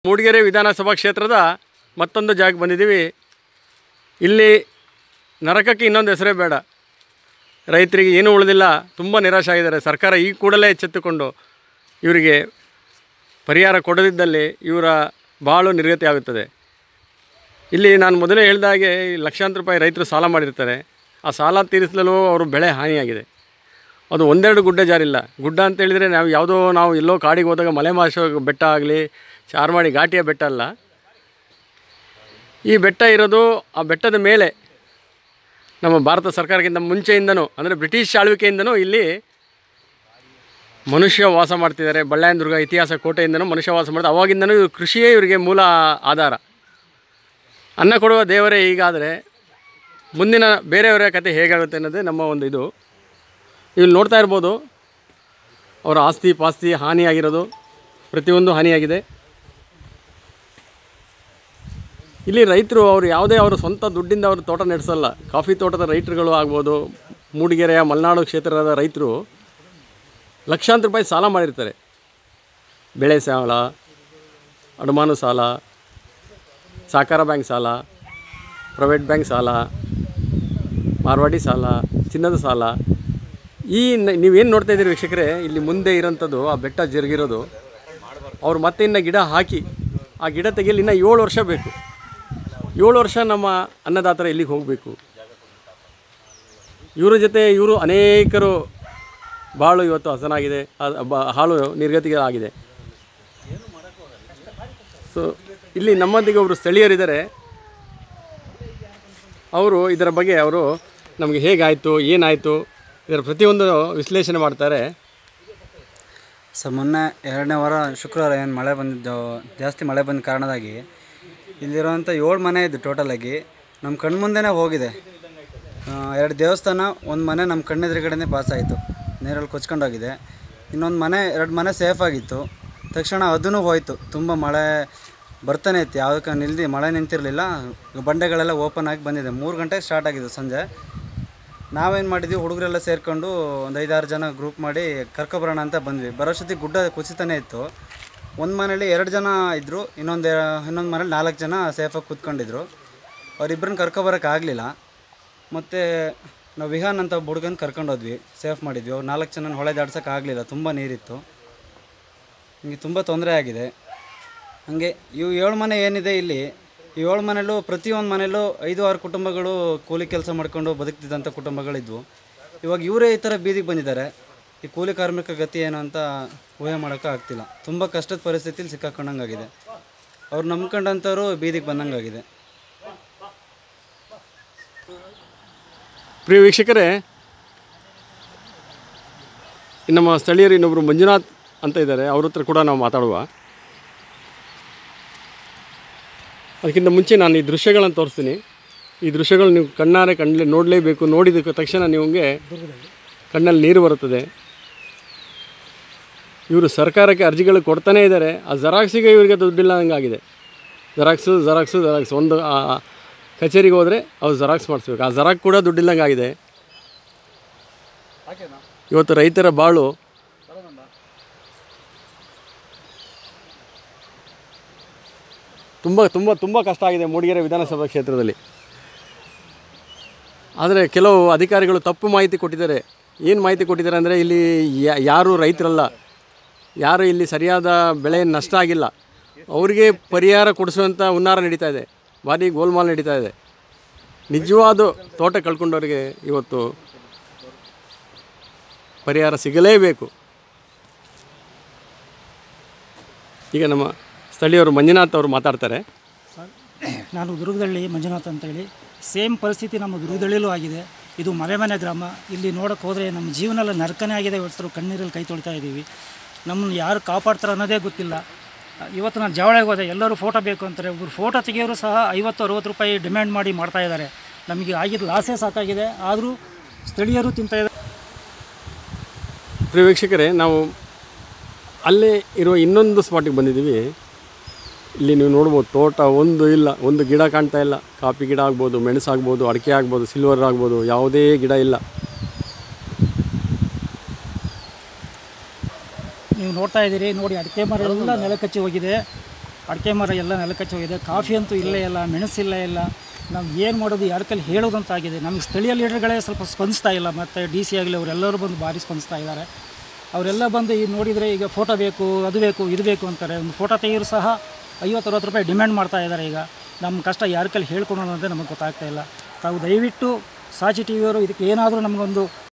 ಮೂಡಿಗೆರೆ ವಿಧಾನಸಭಾ ಕ್ಷೇತ್ರದ ಮತ್ತೊಂದು ಜಾಗಕ್ಕೆ ಬಂದಿದ್ದೀವಿ ಇಲ್ಲಿ ನರಕಕ್ಕೆ ಇನ್ನೊಂದು ಹೆಸರೇ ಬೇಡ ರೈತರಿಗೆ ಏನೂ ಉಳಿದಿಲ್ಲ ತುಂಬ ನಿರಾಶೆ ಆಗಿದ್ದಾರೆ ಸರ್ಕಾರ ಈ ಕೂಡಲೇ ಎಚ್ಚೆತ್ತುಕೊಂಡು ಇವರಿಗೆ ಪರಿಹಾರ ಕೊಡದಿದ್ದಲ್ಲಿ ಇವರ ಬಾಳು ನಿರ್ಗತಿ ಆಗುತ್ತದೆ ಇಲ್ಲಿ ನಾನು ಮೊದಲೇ ಹೇಳಿದ ಹಾಗೆ ಈ ಲಕ್ಷಾಂತರ ರೂಪಾಯಿ ರೈತರು ಸಾಲ ಮಾಡಿರ್ತಾರೆ ಆ ಸಾಲ ತೀರಿಸಲು ಅವರು ಬೆಳೆ ಹಾನಿಯಾಗಿದೆ ಅದು ಒಂದೆರಡು ಗುಡ್ಡ ಜಾರಿಲ್ಲ ಗುಡ್ಡ ಅಂತ ಹೇಳಿದರೆ ನಾವು ಯಾವುದೋ ನಾವು ಎಲ್ಲೋ ಕಾಡಿಗೆ ಹೋದಾಗ ಮಲೆ ಮಾಸ ಬೆಟ್ಟ ಆಗಲಿ ಚಾರ್ಮಾಡಿ ಘಾಟಿಯ ಬೆಟ್ಟ ಅಲ್ಲ ಈ ಬೆಟ್ಟ ಇರೋದು ಆ ಬೆಟ್ಟದ ಮೇಲೆ ನಮ್ಮ ಭಾರತ ಸರ್ಕಾರಕ್ಕಿಂತ ಮುಂಚೆಯಿಂದನೂ ಅಂದರೆ ಬ್ರಿಟಿಷ್ ಆಳ್ವಿಕೆಯಿಂದನೂ ಇಲ್ಲಿ ಮನುಷ್ಯ ವಾಸ ಮಾಡ್ತಿದ್ದಾರೆ ಬಳ್ಳಾಯನ ದುರ್ಗ ಇತಿಹಾಸ ಕೋಟೆಯಿಂದನೂ ಮನುಷ್ಯ ವಾಸ ಮಾಡ್ತಾರೆ ಅವಾಗಿಂದನೂ ಇವ್ರು ಕೃಷಿಯೇ ಇವರಿಗೆ ಮೂಲ ಆಧಾರ ಅನ್ನ ಕೊಡುವ ದೇವರೇ ಹೀಗಾದರೆ ಮುಂದಿನ ಬೇರೆಯವರ ಕತೆ ಹೇಗಾಗುತ್ತೆ ಅನ್ನೋದೇ ನಮ್ಮ ಒಂದು ಇದು ಇಲ್ಲಿ ನೋಡ್ತಾ ಇರ್ಬೋದು ಅವರ ಆಸ್ತಿ ಪಾಸ್ತಿ ಹಾನಿಯಾಗಿರೋದು ಪ್ರತಿಯೊಂದು ಹಾನಿಯಾಗಿದೆ ಇಲ್ಲಿ ರೈತರು ಅವರು ಯಾವುದೇ ಅವರು ಸ್ವಂತ ದುಡ್ಡಿಂದ ಅವರು ತೋಟ ನಡೆಸಲ್ಲ ಕಾಫಿ ತೋಟದ ರೈತರುಗಳು ಆಗ್ಬೋದು ಮೂಡಿಗೆರೆಯ ಮಲೆನಾಡು ಕ್ಷೇತ್ರದ ರೈತರು ಲಕ್ಷಾಂತರ ರೂಪಾಯಿ ಸಾಲ ಮಾಡಿರ್ತಾರೆ ಬೆಳೆ ಸಾಲ ಅಡಮಾನು ಸಾಲ ಸಹಕಾರ ಬ್ಯಾಂಕ್ ಸಾಲ ಪ್ರೈವೇಟ್ ಬ್ಯಾಂಕ್ ಸಾಲ ಮಾರ್ವಾಡಿ ಸಾಲ ಚಿನ್ನದ ಸಾಲ ಈ ನ- ನೀವೇನು ನೋಡ್ತಾ ಇದ್ದೀರಿ ವೀಕ್ಷಕರೇ ಇಲ್ಲಿ ಮುಂದೆ ಇರೋಂಥದ್ದು ಆ ಬೆಟ್ಟ ಜರುಗಿರೋದು ಅವ್ರು ಮತ್ತೆ ಇನ್ನು ಗಿಡ ಹಾಕಿ ಆ ಗಿಡ ತೆಗೆಯಲು ಇನ್ನೂ ಏಳು ವರ್ಷ ಬೇಕು ಏಳು ವರ್ಷ ನಮ್ಮ ಅನ್ನದಾತರ ಇಲ್ಲಿಗೆ ಹೋಗಬೇಕು ಇವರ ಜೊತೆ ಇವರು ಅನೇಕರು ಬಾಳು ಇವತ್ತು ಹಸನಾಗಿದೆ ಆ- ಬ- ಹಾಳು ನಿರ್ಗತಿಗೆ ಆಗಿದೆ ಸೊ ಇಲ್ಲಿ ನಮ್ಮೊಂದಿಗೆ ಒಬ್ಬರು ಸ್ಥಳೀಯರಿದ್ದಾರೆ ಅವರು ಇದರ ಬಗ್ಗೆ ಅವರು ನಮಗೆ ಹೇಗಾಯಿತು ಏನಾಯಿತು ಇದರ ಪ್ರತಿಯೊಂದು ವಿಶ್ಲೇಷಣೆ ಮಾಡ್ತಾರೆ ಸರ್ ಮೊನ್ನೆ ಎರಡನೇ ವಾರ ಶುಕ್ರವಾರ ಏನು ಮಳೆ ಬಂದಿದ್ದು ಜಾಸ್ತಿ ಮಳೆ ಬಂದ ಕಾರಣದಾಗಿ ಇಲ್ಲಿರುವಂಥ ಏಳು ಮನೆ ಇದ್ದು ಟೋಟಲಾಗಿ ನಮ್ಮ ಕಣ್ಮುಂದೆನೇ ಹೋಗಿದೆ ಆ, ಎರಡು ದೇವಸ್ಥಾನ ಒಂದು ಮನೆ ನಮ್ಮ ಕಣ್ಣೆದುರುಗಡೆನೇ ಪಾಸ್ ಆಯಿತು ನೀರಲ್ಲಿ ಕೊಚ್ಕೊಂಡೋಗಿದೆ ಇನ್ನೊಂದು ಮನೆ ಎರಡು ಮನೆ ಸೇಫ್ ಆಗಿತ್ತು ತಕ್ಷಣ ಅದೂ ಹೋಯಿತು ತುಂಬ ಮಳೆ ಬರ್ತಾನೆ ಇತ್ತು ಯಾವುದಕ್ಕೆ ನಿಲ್ದು ಮಳೆ ನಿಂತಿರಲಿಲ್ಲ ಬಂಡೆಗಳೆಲ್ಲ ಓಪನ್ ಆಗಿ ಬಂದಿದೆ ಮೂರು ಗಂಟೆಗೆ ಸ್ಟಾರ್ಟ್ ಆಗಿದ್ದು ಸಂಜೆ ನಾವೇನು ಮಾಡಿದ್ವಿ ಹುಡುಗರೆಲ್ಲ ಸೇರಿಕೊಂಡು ಒಂದು ಐದಾರು ಜನ ಗ್ರೂಪ್ ಮಾಡಿ ಕರ್ಕೊಬರೋಣ ಅಂತ ಬಂದ್ವಿ ಬರೋಷ್ಟೊತ್ತಿಗೆ ಗುಡ್ಡ ಕುಸಿತಾನೆ ಇತ್ತು ಒಂದು ಮನೇಲಿ ಎರಡು ಜನ ಇದ್ದರು ಇನ್ನೊಂದು ಇನ್ನೊಂದು ಮನೇಲಿ ನಾಲ್ಕು ಜನ ಸೇಫಾಗಿ ಕೂತ್ಕೊಂಡಿದ್ರು ಅವರಿಬ್ಬರನ್ನ ಕರ್ಕೊಬರೋಕೆ ಆಗಲಿಲ್ಲ ಮತ್ತು ನಾವು ವಿಹಾನ್ ಅಂತ ಒಬ್ಬ ಹುಡುಗನ ಕರ್ಕೊಂಡೋದ್ವಿ ಸೇಫ್ ಮಾಡಿದ್ವಿ ಅವ್ರು ನಾಲ್ಕು ಜನ ಹೊಳೆ ದಾಡ್ಸೋಕೆ ಆಗಲಿಲ್ಲ ತುಂಬ ನೀರಿತ್ತು ಹಿಂಗೆ ತುಂಬ ತೊಂದರೆ ಆಗಿದೆ ಹಾಗೆ ಇವು ಏಳು ಮನೆ ಏನಿದೆ ಇಲ್ಲಿ ಈ ಏಳು ಮನೆಯಲ್ಲೂ ಪ್ರತಿಯೊಂದು ಮನೆಯಲ್ಲೂ ಐದು ಆರು ಕುಟುಂಬಗಳು ಕೂಲಿ ಕೆಲಸ ಮಾಡ್ಕೊಂಡು ಬದುಕ್ತಿದ್ದಂಥ ಕುಟುಂಬಗಳಿದ್ವು ಇವಾಗ ಇವರೇ ಈ ಥರ ಬೀದಿಗೆ ಬಂದಿದ್ದಾರೆ ಈ ಕೂಲಿ ಕಾರ್ಮಿಕ ಗತಿ ಏನು ಅಂತ ಊಹೆ ಮಾಡೋಕ್ಕೆ ಆಗ್ತಿಲ್ಲ ತುಂಬ ಕಷ್ಟದ ಪರಿಸ್ಥಿತಿಲಿ ಸಿಕ್ಕಾಕೊಂಡಂಗಾಗಿದೆ ಅವ್ರು ನಂಬ್ಕೊಂಡಂಥವ್ರು ಬೀದಿಗೆ ಬಂದಂಗಾಗಿದೆ ಪ್ರಿಯ ವೀಕ್ಷಕರೇ ನಮ್ಮ ಸ್ಥಳೀಯರು ಇನ್ನೊಬ್ಬರು ಮಂಜುನಾಥ್ ಅಂತ ಇದ್ದಾರೆ ಅವ್ರ ಹತ್ರ ಕೂಡ ನಾವು ಮಾತಾಡುವ ಅದಕ್ಕಿಂತ ಮುಂಚೆ ನಾನು ಈ ದೃಶ್ಯಗಳನ್ನು ತೋರಿಸ್ತೀನಿ ಈ ದೃಶ್ಯಗಳು ನೀವು ಕಣ್ಣಾರೆ ಕಣ್ಣಲ್ಲಿ ನೋಡಲೇಬೇಕು ನೋಡಿದ ತಕ್ಷಣ ನಿಮಗೆ ಕಣ್ಣಲ್ಲಿ ನೀರು ಬರುತ್ತದೆ ಇವರು ಸರ್ಕಾರಕ್ಕೆ ಅರ್ಜಿಗಳು ಕೊಡ್ತಾನೇ ಇದ್ದಾರೆ ಆ ಜೆರಾಕ್ಸಿಗೆ ಇವರಿಗೆ ದುಡ್ಡಿಲ್ಲ ಹಂಗಾಗಿದೆ ಜೆರಾಕ್ಸು ಜೆರಾಕ್ಸು ಜೆರಾಕ್ಸ್ ಒಂದು ಆ ಕಚೇರಿಗೆ ಹೋದರೆ ಅವ್ರು ಜೆರಾಕ್ಸ್ ಮಾಡಿಸ್ಬೇಕು ಆ ಜೆರಾಕ್ ಕೂಡ ದುಡ್ಡಿಲ್ಲಂಗೆ ಆಗಿದೆ ಇವತ್ತು ರೈತರ ಬಾಳು ತುಂಬ ತುಂಬ ತುಂಬ ಕಷ್ಟ ಆಗಿದೆ ಮೂಡಿಗೆರೆ ವಿಧಾನಸಭಾ ಕ್ಷೇತ್ರದಲ್ಲಿ ಆದರೆ ಕೆಲವು ಅಧಿಕಾರಿಗಳು ತಪ್ಪು ಮಾಹಿತಿ ಕೊಟ್ಟಿದ್ದಾರೆ ಏನು ಮಾಹಿತಿ ಕೊಟ್ಟಿದ್ದಾರೆ ಅಂದರೆ ಇಲ್ಲಿ ಯಾ- ಯಾರು ರೈತರಲ್ಲ ಯಾರು ಇಲ್ಲಿ ಸರಿಯಾದ ಬೆಳೆ ನಷ್ಟ ಆಗಿಲ್ಲ ಅವರಿಗೆ ಪರಿಹಾರ ಕೊಡಿಸುವಂಥ ಹುನ್ನಾರ ನಡೀತಾ ಇದೆ ಭಾರಿ ಗೋಲ್ಮಾಲ್ ನಡೀತಾ ಇದೆ ನಿಜವಾದ ತೋಟ ಕಳ್ಕೊಂಡವರಿಗೆ ಇವತ್ತು ಪರಿಹಾರ ಸಿಗಲೇಬೇಕು ಈಗ ನಮ್ಮ ಸ್ಥಳೀಯರು ಮಂಜುನಾಥ್ ಅವರು ಮಾತಾಡ್ತಾರೆ ನಾನು ದುರ್ಗದಳ್ಳಿ ಮಂಜುನಾಥ್ ಅಂತೇಳಿ ಸೇಮ್ ಪರಿಸ್ಥಿತಿ ನಮ್ಮ ದುರ್ಗದಳ್ಳಿಲೂ ಆಗಿದೆ ಇದು ಮಲೆಮನೆ ಗ್ರಾಮ ಇಲ್ಲಿ ನೋಡೋಕೆ ಹೋದರೆ ನಮ್ಮ ಜೀವನ ಎಲ್ಲ ನರಕನೇ ಆಗಿದೆ ಇವತ್ತು ಕಣ್ಣೀರಲ್ಲಿ ಕೈ ತೊಳಿತಾ ಇದ್ದೀವಿ ನಮ್ಮನ್ನು ಯಾರು ಕಾಪಾಡ್ತಾರೆ ಅನ್ನೋದೇ ಗೊತ್ತಿಲ್ಲ ಇವತ್ತು ನಾನು ಜವಳಿಗೆ ಹೋದೆ ಎಲ್ಲರೂ ಫೋಟೋ ಬೇಕು ಅಂತಾರೆ ಒಬ್ಬರು ಫೋಟೋ ತೆಗಿಯೋರು ಸಹ ಐವತ್ತು ಅರುವತ್ತು ರೂಪಾಯಿ ಡಿಮ್ಯಾಂಡ್ ಮಾಡಿ ಮಾಡ್ತಾ ಇದ್ದಾರೆ ನಮಗೆ ಆಗಿದ್ದು ಲಾಸೇ ಸಾಕಾಗಿದೆ ಆದರೂ ಸ್ಥಳೀಯರು ತಿಂತಾ ಇದ್ದಾರೆ ಪ್ರಿಯ ವೀಕ್ಷಕರೇ ನಾವು ಅಲ್ಲೇ ಇರುವ ಇನ್ನೊಂದು ಸ್ಪಾಟಿಗೆ ಬಂದಿದ್ದೀವಿ ಇಲ್ಲಿ ನೀವು ನೋಡ್ಬೋದು ತೋಟ ಒಂದು ಇಲ್ಲ ಒಂದು ಗಿಡ ಕಾಣ್ತಾ ಇಲ್ಲ ಕಾಫಿ ಗಿಡ ಆಗ್ಬೋದು ಮೆಣಸು ಆಗ್ಬೋದು ಅಡಿಕೆ ಆಗ್ಬೋದು ಸಿಲ್ವರ್ ಆಗ್ಬೋದು ಯಾವುದೇ ಗಿಡ ಇಲ್ಲ ನೀವು ನೋಡ್ತಾ ಇದ್ದೀರಿ ನೋಡಿ ಅಡಿಕೆ ಮರ ಎಲ್ಲ ನೆಲಕಚ್ಚಿ ಹೋಗಿದೆ ಅಡಿಕೆ ಮರ ಎಲ್ಲ ನೆಲಕಚ್ಚಿ ಹೋಗಿದೆ ಕಾಫಿ ಅಂತೂ ಇಲ್ಲೇ ಇಲ್ಲ ಮೆಣಸಿಲ್ಲೇ ಇಲ್ಲ ನಾವು ಏನು ಮಾಡೋದು ಯಾರ ಕೈಲಿ ಹೇಳೋದಂತಾಗಿದೆ ನಮಗೆ ಸ್ಥಳೀಯ ಲೀಡರ್ಗಳೇ ಸ್ವಲ್ಪ ಸ್ಪಂದಿಸ್ತಾ ಇಲ್ಲ ಮತ್ತು ಡಿ ಸಿ ಆಗಲಿ ಅವರೆಲ್ಲರೂ ಬಂದು ಭಾರಿ ಸ್ಪಂದಿಸ್ತಾ ಇದ್ದಾರೆ ಅವರೆಲ್ಲ ಬಂದು ಈಗ ನೋಡಿದರೆ ಈಗ ಫೋಟೋ ಬೇಕು ಅದು ಬೇಕು ಇದು ಬೇಕು ಅಂತಾರೆ ಒಂದು ಫೋಟೋ ತೆಗೆಯೋರು ಸಹ ಐವತ್ತು ಅರವತ್ತು ರೂಪಾಯಿ ಡಿಮ್ಯಾಂಡ್ ಮಾಡ್ತಾ ಇದ್ದಾರೆ ಈಗ ನಮ್ಮ ಕಷ್ಟ ಯಾರ ಕೈಲಿ ಹೇಳ್ಕೊಳೋದು ಅಂತ ನಮಗೆ ಗೊತ್ತಾಗ್ತಾ ಇಲ್ಲ ತಾವು ದಯವಿಟ್ಟು ಸಾಚಿ ಟಿ ವಿಯವರು ಇದಕ್ಕೆ ಏನಾದರೂ ನಮಗೊಂದು